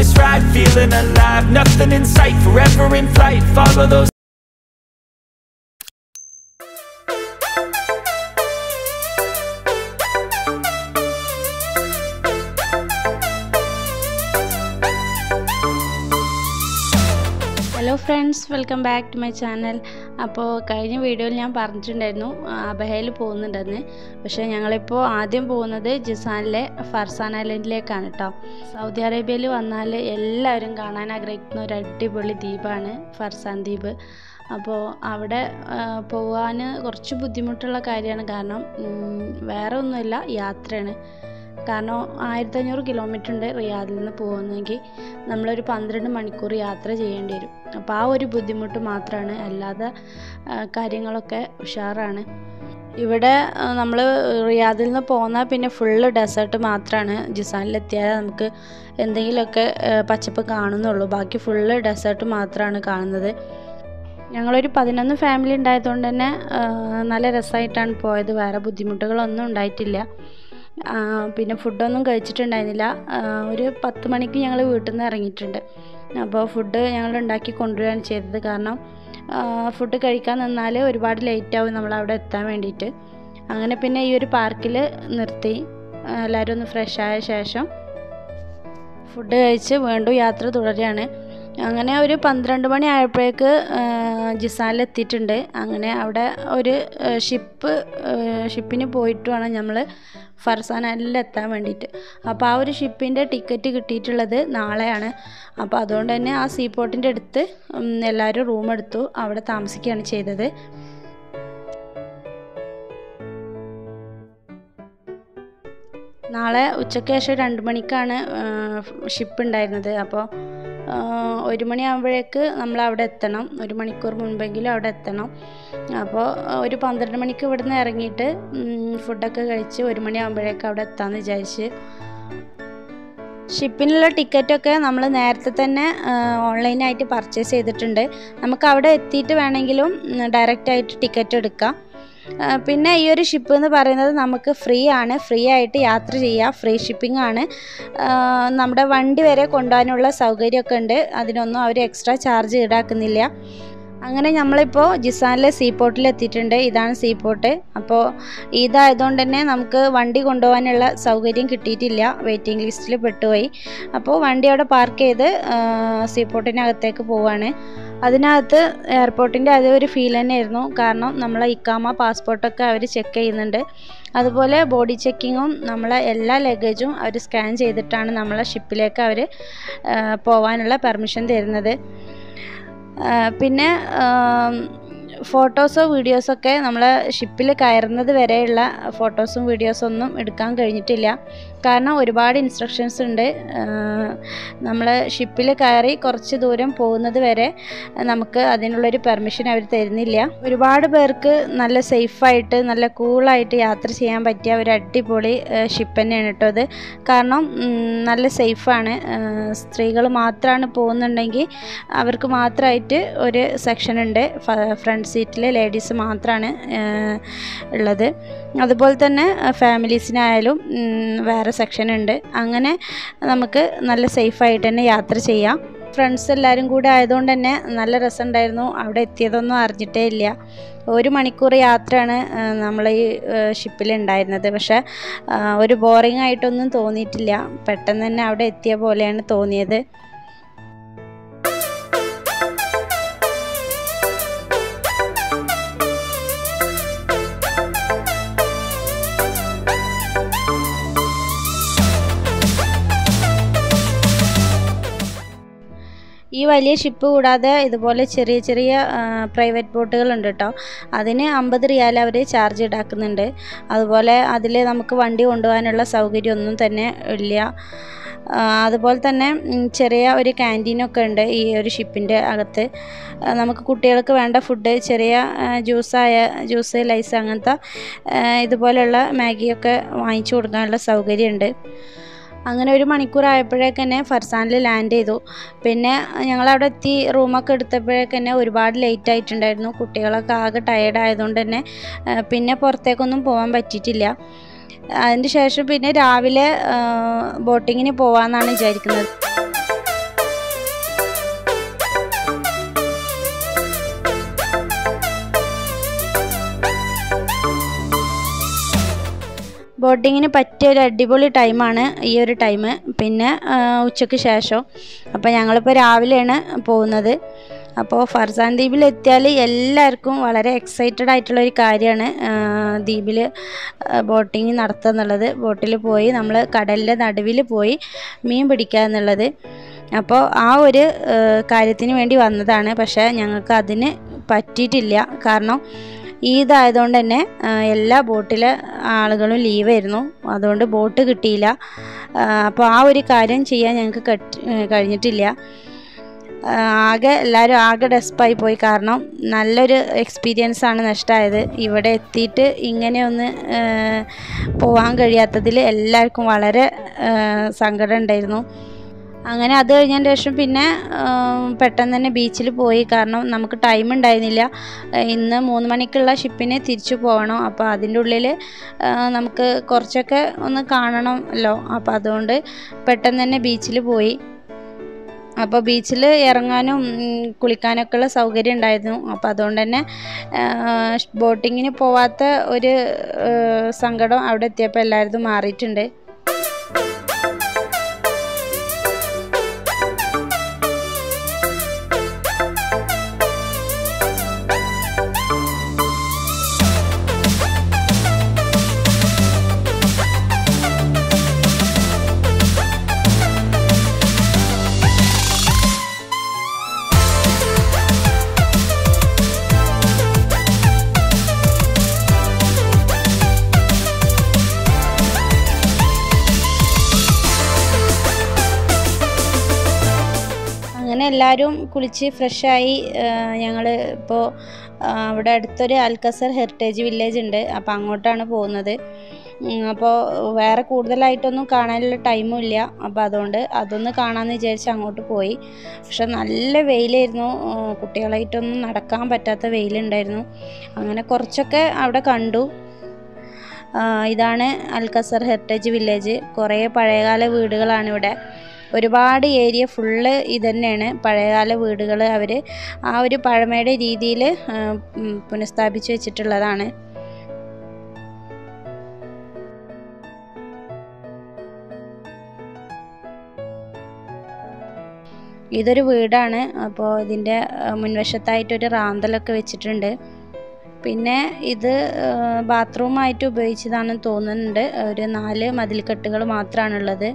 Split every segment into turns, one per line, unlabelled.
this ride, feeling alive Nothing in sight, forever in flight Follow those
hello friends welcome back to my channel അപ്പോൾ കഴിഞ്ഞ വീഡിയോയിൽ ഞാൻ പറഞ്ഞിട്ടുണ്ടായിരുന്നു അബഹയിൽ പോകുന്നുണ്ടെന്ന് പക്ഷേ ഞങ്ങളിപ്പോൾ ആദ്യം പോകുന്നത് ജിസാനിലെ ഫർസാൻ ഐലൻഡിലേക്കാണ് കേട്ടോ സൗദി അറേബ്യയിൽ വന്നാൽ എല്ലാവരും കാണാൻ ആഗ്രഹിക്കുന്ന ഒരു അടിപൊളി ദ്വീപാണ് ഫർസാൻ ദ്വീപ് അപ്പോൾ അവിടെ പോകാൻ കുറച്ച് ബുദ്ധിമുട്ടുള്ള കാര്യമാണ് കാരണം ഉം, വേറെ ഒന്നുമില്ല യാത്രയാണ് കാരണം ആയിരത്തി അഞ്ഞൂറ് കിലോമീറ്റർ ഉണ്ട് റിയാദിൽ നിന്ന് പോകുന്നെങ്കിൽ നമ്മളൊരു പന്ത്രണ്ട് മണിക്കൂർ യാത്ര ചെയ്യേണ്ടി വരും അപ്പോൾ ആ ഒരു ബുദ്ധിമുട്ട് മാത്രമാണ് അല്ലാതെ ആ, കാര്യങ്ങളൊക്കെ ഉഷാറാണ് ഇവിടെ നമ്മൾ റിയാദിൽ നിന്ന് പോന്നാൽ പിന്നെ ഫുള്ള് ഡെസേർട്ട് മാത്രമാണ് ജിസാനിലെത്തിയാൽ നമുക്ക് എന്തെങ്കിലുമൊക്കെ ആ, പച്ചപ്പ് കാണുന്നുള്ളൂ ബാക്കി ഫുള്ള് ഡെസേർട്ട് മാത്രമാണ് കാണുന്നത് ഞങ്ങളൊരു പതിനൊന്ന് ഫാമിലി ഉണ്ടായതുകൊണ്ട് തന്നെ ആ, നല്ല രസമായിട്ടാണ് പോയത് വേറെ ബുദ്ധിമുട്ടുകളൊന്നും ഉണ്ടായിട്ടില്ല ആ, പിന്നെ ഫുഡൊന്നും കഴിച്ചിട്ടുണ്ടായിരുന്നില്ല ആ, ഒരു പത്ത് മണിക്ക് ഞങ്ങൾ വീട്ടിൽ നിന്ന് ഇറങ്ങിയിട്ടുണ്ട് അപ്പോൾ ഫുഡ് ഞങ്ങൾ ഉണ്ടാക്കി കൊണ്ടുവരികയാണ് ചെയ്തത് കാരണം ഫുഡ് കഴിക്കാൻ നിന്നാൽ ഒരുപാട് ലേറ്റ് ആവും നമ്മൾ അവിടെ എത്താൻ വേണ്ടിയിട്ട് അങ്ങനെ പിന്നെ ഈ ഒരു പാർക്കിൽ നിർത്തി ആ, എല്ലാവരും ഒന്ന് ഫ്രഷ് ആയ ശേഷം ഫുഡ് കഴിച്ച് വീണ്ടും യാത്ര തുടരുകയാണ് അങ്ങനെ ഒരു പന്ത്രണ്ട് മണി ആയപ്പോഴേക്ക് ജിസാനിൽ എത്തിയിട്ടുണ്ട് അങ്ങനെ അവിടെ ഒരു ഷിപ്പ് ഷിപ്പിന് പോയിട്ട് വേണം നമ്മൾ ഫർസാൻ ഐലൻഡിൽ എത്താൻ വേണ്ടിയിട്ട് അപ്പോൾ ആ ഒരു ഷിപ്പിൻ്റെ ടിക്കറ്റ് കിട്ടിയിട്ടുള്ളത് നാളെയാണ് അപ്പോൾ അതുകൊണ്ട് തന്നെ ആ സീ പോർട്ടിൻ്റെ അടുത്ത് ഉം, എല്ലാവരും റൂം എടുത്തു അവിടെ താമസിക്കുകയാണ് ചെയ്തത് നാളെ ഉച്ചയ്ക്ക് ശേഷം രണ്ട് മണിക്കാണ് ഷിപ്പ് ഉണ്ടായിരുന്നത് അപ്പോൾ ഒരു മണിയാകുമ്പോഴേക്ക് നമ്മൾ അവിടെ എത്തണം ഒരു മണിക്കൂർ മുൻപെങ്കിലും അവിടെ എത്തണം അപ്പോൾ ഒരു പന്ത്രണ്ട് മണിക്ക് ഇവിടുന്ന് ഇറങ്ങിയിട്ട് ഉം, ഫുഡൊക്കെ കഴിച്ച് ഒരു മണിയാകുമ്പോഴേക്ക് അവിടെ എത്താമെന്ന് വിചാരിച്ച് ഷിപ്പിനുള്ള ടിക്കറ്റൊക്കെ നമ്മൾ നേരത്തെ തന്നെ ഓൺലൈനായിട്ട് പർച്ചേസ് ചെയ്തിട്ടുണ്ട് നമുക്ക് അവിടെ എത്തിയിട്ട് വേണമെങ്കിലും ഡയറക്റ്റായിട്ട് ടിക്കറ്റ് എടുക്കാം ആ, പിന്നെ ഈ ഒരു ഷിപ്പ് എന്ന് പറയുന്നത് നമുക്ക് ഫ്രീ ആണ് ഫ്രീ ആയിട്ട് യാത്ര ചെയ്യാം ഫ്രീ ഷിപ്പിംഗ് ആണ് ആ, നമ്മുടെ വണ്ടി വരെ കൊണ്ടുപോകാനുള്ള സൗകര്യമൊക്കെ ഉണ്ട് അതിനൊന്നും അവർ എക്സ്ട്രാ ചാർജ് ഈടാക്കുന്നില്ല അങ്ങനെ നമ്മളിപ്പോൾ ജിസാനിലെ സീ പോർട്ടിൽ എത്തിയിട്ടുണ്ട് ഇതാണ് സീ പോർട്ട് അപ്പോൾ ഇതായതുകൊണ്ട് തന്നെ നമുക്ക് വണ്ടി കൊണ്ടുപോകാനുള്ള സൗകര്യം കിട്ടിയിട്ടില്ല വെയിറ്റിംഗ് ലിസ്റ്റിൽ പെട്ടുപോയി അപ്പോൾ വണ്ടി അവിടെ പാർക്ക് ചെയ്ത് സീ പോർട്ടിനകത്തേക്ക് പോവാണ് അതിനകത്ത് എയർപോർട്ടിൻ്റെ അതേ ഒരു ഫീൽ തന്നെയായിരുന്നു കാരണം നമ്മളെ ഇക്കാമ പാസ്പോർട്ടൊക്കെ അവർ ചെക്ക് ചെയ്യുന്നുണ്ട് അതുപോലെ ബോഡി ചെക്കിങ്ങും നമ്മളെ എല്ലാ ലഗേജും അവർ സ്കാൻ ചെയ്തിട്ടാണ് നമ്മളെ ഷിപ്പിലേക്ക് അവർ പോകാനുള്ള പെർമിഷൻ തരുന്നത് ആ, പിന്നെ ഫോട്ടോസോ വീഡിയോസൊക്കെ നമ്മളെ ഷിപ്പിൽ കയറുന്നത് വരെയുള്ള ഫോട്ടോസും വീഡിയോസും ഒന്നും എടുക്കാൻ കഴിഞ്ഞിട്ടില്ല കാരണം ഒരുപാട് ഇൻസ്ട്രക്ഷൻസ് ഉണ്ട് നമ്മൾ ഷിപ്പിൽ കയറി കുറച്ച് ദൂരം പോകുന്നത് വരെ നമുക്ക് അതിനുള്ളൊരു പെർമിഷൻ അവർ തരുന്നില്ല ഒരുപാട് പേർക്ക് നല്ല സേഫായിട്ട് നല്ല കൂളായിട്ട് യാത്ര ചെയ്യാൻ പറ്റിയ ഒരു അടിപൊളി ഷിപ്പ് തന്നെയാണ് കേട്ടോ അത് കാരണം ഉം, നല്ല സേഫാണ് സ്ത്രീകൾ മാത്രമാണ് പോകുന്നുണ്ടെങ്കിൽ അവർക്ക് മാത്രമായിട്ട് ഒരു സെക്ഷൻ ഉണ്ട് ഫ്രണ്ട് സീറ്റിൽ ലേഡീസ് മാത്രമാണ് ഉള്ളത് അതുപോലെ തന്നെ ഫാമിലീസിനായാലും ഉം, വേറെ സെക്ഷൻ ഉണ്ട് അങ്ങനെ നമുക്ക് നല്ല സേഫായിട്ട് തന്നെ യാത്ര ചെയ്യാം ഫ്രണ്ട്സ് എല്ലാവരും കൂടെ ആയതുകൊണ്ട് തന്നെ നല്ല രസമുണ്ടായിരുന്നു അവിടെ എത്തിയതൊന്നും അറിഞ്ഞിട്ടേ ഇല്ല ഒരു മണിക്കൂർ യാത്രയാണ് നമ്മൾ ഈ ഷിപ്പിൽ ഉണ്ടായിരുന്നത് പക്ഷേ ആ, ഒരു ബോറിംഗ് ആയിട്ടൊന്നും തോന്നിയിട്ടില്ല പെട്ടെന്ന് തന്നെ അവിടെ എത്തിയ പോലെയാണ് തോന്നിയത് ഈ വലിയ ഷിപ്പ് കൂടാതെ ഇതുപോലെ ചെറിയ ചെറിയ പ്രൈവറ്റ് ബോട്ടുകളുണ്ട് കേട്ടോ അതിന് അമ്പത് റിയാൽ അവർ ചാർജ് ഈടാക്കുന്നുണ്ട് അതുപോലെ അതിൽ നമുക്ക് വണ്ടി കൊണ്ടുപോകാനുള്ള സൗകര്യമൊന്നും തന്നെ ഇല്ല ആ, അതുപോലെ തന്നെ ഉം, ചെറിയ ഒരു ക്യാൻറ്റീനൊക്കെ ഉണ്ട് ഈ ഒരു ഷിപ്പിൻ്റെ അകത്ത് ആ, നമുക്ക് കുട്ടികൾക്ക് വേണ്ട ഫുഡ് ചെറിയ ആ, ജ്യൂസായ ജ്യൂസ് ലൈസ് അങ്ങനത്തെ ആ, ഇതുപോലെയുള്ള മാഗിയൊക്കെ വാങ്ങിച്ചു കൊടുക്കാനുള്ള സൗകര്യമുണ്ട് അങ്ങനെ ഒരു മണിക്കൂർ ആയപ്പോഴേക്ക് തന്നെ ഫർസാനിൽ ലാൻഡ് ചെയ്തു പിന്നെ ഞങ്ങളവിടെ എത്തി റൂമൊക്കെ എടുത്തപ്പോഴേക്ക് തന്നെ ഒരുപാട് ലേറ്റ് ആയിട്ടുണ്ടായിരുന്നു കുട്ടികളൊക്കെ ആകെ ടയേർഡ് ആയതുകൊണ്ട് തന്നെ ആ, പിന്നെ പുറത്തേക്കൊന്നും പോകാൻ പറ്റിയിട്ടില്ല അതിന് ശേഷം പിന്നെ രാവിലെ ബോട്ടിങ്ങിന് പോകാമെന്നാണ് വിചാരിക്കുന്നത് ബോട്ടിങ്ങിന് പറ്റിയ ഒരു അടിപൊളി ടൈമാണ് ഈ ഒരു ടൈം പിന്നെ ആ, ഉച്ചയ്ക്ക് ശേഷം അപ്പോൾ ഞങ്ങളിപ്പോൾ രാവിലെയാണ് പോകുന്നത് അപ്പോൾ ഫർസാൻ ദ്വീപിൽ എത്തിയാൽ എല്ലാവർക്കും വളരെ എക്സൈറ്റഡ് ആയിട്ടുള്ള ഒരു കാര്യമാണ് ദ്വീപിൽ ബോട്ടിങ് നടത്തുക എന്നുള്ളത് ബോട്ടിൽ പോയി നമ്മൾ കടലിൻ്റെ നടുവിൽ പോയി മീൻ പിടിക്കുക എന്നുള്ളത് അപ്പോൾ ആ ഒരു ആ, കാര്യത്തിന് വേണ്ടി വന്നതാണ് പക്ഷേ ഞങ്ങൾക്ക് അതിന് പറ്റിയിട്ടില്ല കാരണം ഈദായതുകൊണ്ട് തന്നെ ആ, എല്ലാ ബോട്ടിലെ ആളുകളും ലീവായിരുന്നു അതുകൊണ്ട് ബോട്ട് കിട്ടിയില്ല ആ, അപ്പോൾ ആ ഒരു കാര്യം ചെയ്യാൻ ഞങ്ങൾക്ക് കട്ട് കഴിഞ്ഞിട്ടില്ല ആ, ആകെ എല്ലാവരും ആകെ ഡെസ്പായി പോയി കാരണം നല്ലൊരു എക്സ്പീരിയൻസ് ആണ് നഷ്ടമായത് ഇവിടെ എത്തിയിട്ട് ഇങ്ങനെ ഒന്ന് ആ, പോകാൻ കഴിയാത്തതിൽ എല്ലാവർക്കും വളരെ ആ, സങ്കടം ഉണ്ടായിരുന്നു അങ്ങനെ അത് കഴിഞ്ഞതിന് ശേഷം പിന്നെ ആ, പെട്ടെന്ന് തന്നെ ബീച്ചിൽ പോയി കാരണം നമുക്ക് ടൈം ഉണ്ടായിരുന്നില്ല ആ, ഇന്ന് മൂന്ന് മണിക്കുള്ള ഷിപ്പിന് തിരിച്ചു പോകണം അപ്പോൾ അതിൻ്റെ ഉള്ളിൽ ആ, നമുക്ക് കുറച്ചൊക്കെ ഒന്ന് കാണണമല്ലോ അപ്പോൾ അതുകൊണ്ട് പെട്ടെന്ന് തന്നെ ബീച്ചിൽ പോയി അപ്പോൾ ബീച്ചിൽ ഇറങ്ങാനും ഉം, കുളിക്കാനൊക്കെ ഉള്ള സൗകര്യം ഉണ്ടായിരുന്നു അപ്പോൾ അതുകൊണ്ട് തന്നെ ബോട്ടിങ്ങിന് പോവാത്ത ഒരു ആ, സങ്കടം അവിടെ എത്തിയപ്പോൾ എല്ലാവരും മാറിയിട്ടുണ്ട് അങ്ങനെ എല്ലാവരും കുളിച്ച് ഫ്രഷായി ഞങ്ങൾ ഇപ്പോൾ അവിടെ അടുത്തൊരു അൽക്കസർ ഹെറിറ്റേജ് വില്ലേജ് ഉണ്ട് അപ്പോൾ അങ്ങോട്ടാണ് പോകുന്നത് അപ്പോൾ വേറെ കൂടുതലായിട്ടൊന്നും കാണാനുള്ള ടൈമും ഇല്ല അപ്പോൾ അതുകൊണ്ട് അതൊന്ന് കാണാമെന്ന് വിചാരിച്ച് അങ്ങോട്ട് പോയി പക്ഷെ നല്ല വെയിലായിരുന്നു ആ, കുട്ടികളായിട്ടൊന്നും നടക്കാൻ പറ്റാത്ത വെയിലുണ്ടായിരുന്നു അങ്ങനെ കുറച്ചൊക്കെ അവിടെ കണ്ടു ആ, ഇതാണ് അൽക്കസർ ഹെറിറ്റേജ് വില്ലേജ് കുറേ പഴയകാല വീടുകളാണ് ഇവിടെ ഒരുപാട് ഏരിയ ഫുള്ള് ഇതന്നെയാണ് പഴയകാല വീടുകൾ അവർ ആ ഒരു പഴമയുടെ രീതിയിൽ പുനഃസ്ഥാപിച്ച് വെച്ചിട്ടുള്ളതാണ് ഇതൊരു വീടാണ് അപ്പോൾ ഇതിൻ്റെ ആ, മുൻവശത്തായിട്ടൊരു റാന്തലൊക്കെ വെച്ചിട്ടുണ്ട് പിന്നെ ഇത് ബാത്റൂമായിട്ട് ഉപയോഗിച്ചതാണെന്ന് തോന്നുന്നുണ്ട് ഒരു നാല് മതിൽക്കെട്ടുകൾ മാത്രമാണുള്ളത്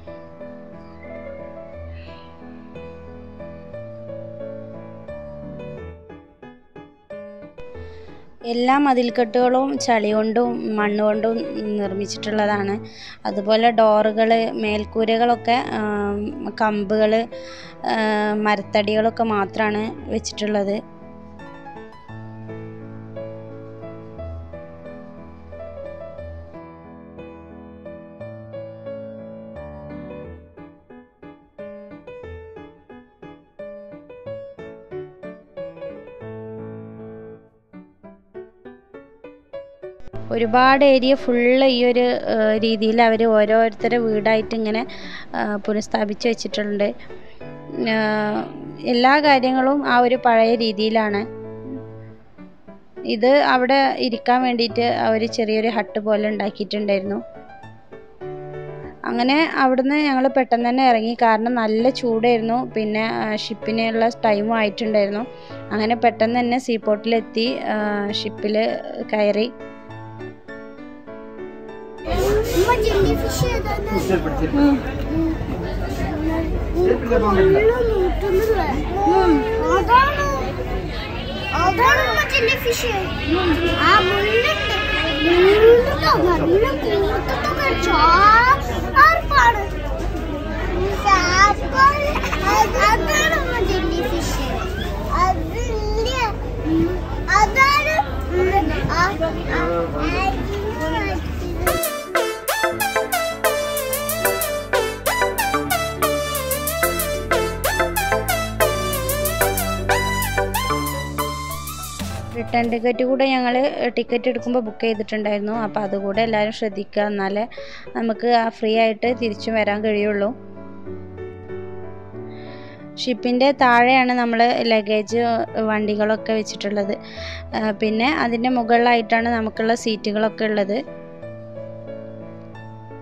എല്ലാ മതിൽക്കെട്ടുകളും ചളി കൊണ്ടും മണ്ണ് കൊണ്ടും നിർമ്മിച്ചിട്ടുള്ളതാണ് അതുപോലെ ഡോറുകൾ മേൽക്കൂരകളൊക്കെ കമ്പുകൾ മരത്തടികളൊക്കെ മാത്രമാണ് വെച്ചിട്ടുള്ളത് ഒരുപാട് ഏരിയ ഫുള്ള് ഈ ഒരു രീതിയിൽ അവർ ഓരോരുത്തരെ വീടായിട്ട് ഇങ്ങനെ ആ, പുനഃസ്ഥാപിച്ച് വെച്ചിട്ടുണ്ട് ആ, എല്ലാ കാര്യങ്ങളും ആ ഒരു പഴയ രീതിയിലാണ് ഇത് അവിടെ ഇരിക്കാൻ വേണ്ടിയിട്ട് അവർ ചെറിയൊരു ഹട്ട് പോലെ ഉണ്ടാക്കിയിട്ടുണ്ടായിരുന്നു അങ്ങനെ അവിടുന്ന് ഞങ്ങൾ പെട്ടെന്ന് തന്നെ ഇറങ്ങി കാരണം നല്ല ചൂടായിരുന്നു പിന്നെ ഷിപ്പിനുള്ള ടൈമും ആയിട്ടുണ്ടായിരുന്നു അങ്ങനെ പെട്ടെന്ന് തന്നെ സീപോർട്ടിലെത്തി ഷിപ്പിൽ കയറി
ഉമ്മ ജെല്ലി ഫിഷ് അതാണ് അതാണ് ഉമ്മ ജെല്ലി ഫിഷ് ആ മുള്ളുണ്ട് മുള്ളുണ്ടോ നല്ല കൂട്ടത്തൊക്കെ ചാർപ്പാണ് അതാണ് ഉമ്മ ജെല്ലി ഫിഷ് അതില്ല അതാണ് ആ ആ
റിട്ടേൺ ടിക്കറ്റ് കൂടെ ഞങ്ങൾ ടിക്കറ്റ് എടുക്കുമ്പോൾ ബുക്ക് ചെയ്തിട്ടുണ്ടായിരുന്നു അപ്പോൾ അതുകൂടെ എല്ലാവരും ശ്രദ്ധിക്കുക എന്നാലേ നമുക്ക് ആ ഫ്രീ ആയിട്ട് തിരിച്ചു വരാൻ കഴിയുള്ളൂ ഷിപ്പിൻ്റെ താഴെയാണ് നമ്മൾ ലഗേജ് വണ്ടികളൊക്കെ വെച്ചിട്ടുള്ളത് ആ, പിന്നെ അതിൻ്റെ മുകളിലായിട്ടാണ് നമുക്കുള്ള സീറ്റുകളൊക്കെ ഉള്ളത്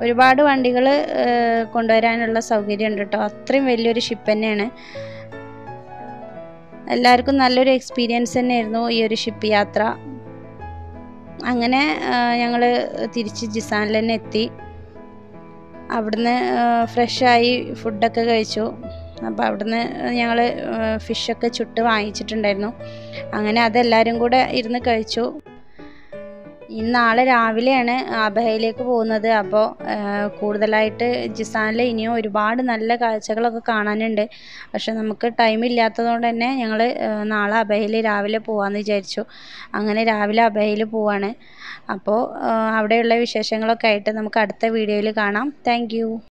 ഒരുപാട് വണ്ടികൾ കൊണ്ടുവരാനുള്ള സൗകര്യം ഉണ്ട് കേട്ടോ അത്രയും വലിയൊരു ഷിപ്പ് തന്നെയാണ് എല്ലാവർക്കും നല്ലൊരു എക്സ്പീരിയൻസ് തന്നെയായിരുന്നു ഈ ഒരു ഷിപ്പ് യാത്ര അങ്ങനെ ഞങ്ങൾ തിരിച്ച് ജിസാനിൽ തന്നെ എത്തി അവിടുന്ന് ഫ്രഷായി ഫുഡൊക്കെ കഴിച്ചു അപ്പോൾ അവിടുന്ന് ഞങ്ങൾ ഫിഷൊക്കെ ചുട്ട് വാങ്ങിച്ചിട്ടുണ്ടായിരുന്നു അങ്ങനെ അതെല്ലാവരും കൂടെ ഇരുന്ന് കഴിച്ചു ഇന്ന് നാളെ രാവിലെയാണ് അബഹയിലേക്ക് പോകുന്നത് അപ്പോൾ കൂടുതലായിട്ട് ജിസാനിൽ ഇനിയും ഒരുപാട് നല്ല കാഴ്ചകളൊക്കെ കാണാനുണ്ട് പക്ഷെ നമുക്ക് ടൈം ഇല്ലാത്തതുകൊണ്ട് തന്നെ ഞങ്ങൾ നാളെ അബഹയിൽ രാവിലെ പോകാമെന്ന് വിചാരിച്ചു അങ്ങനെ രാവിലെ അബഹയിൽ പോവാണ് അപ്പോൾ അവിടെയുള്ള വിശേഷങ്ങളൊക്കെ ആയിട്ട് നമുക്ക് അടുത്ത വീഡിയോയിൽ കാണാം താങ്ക്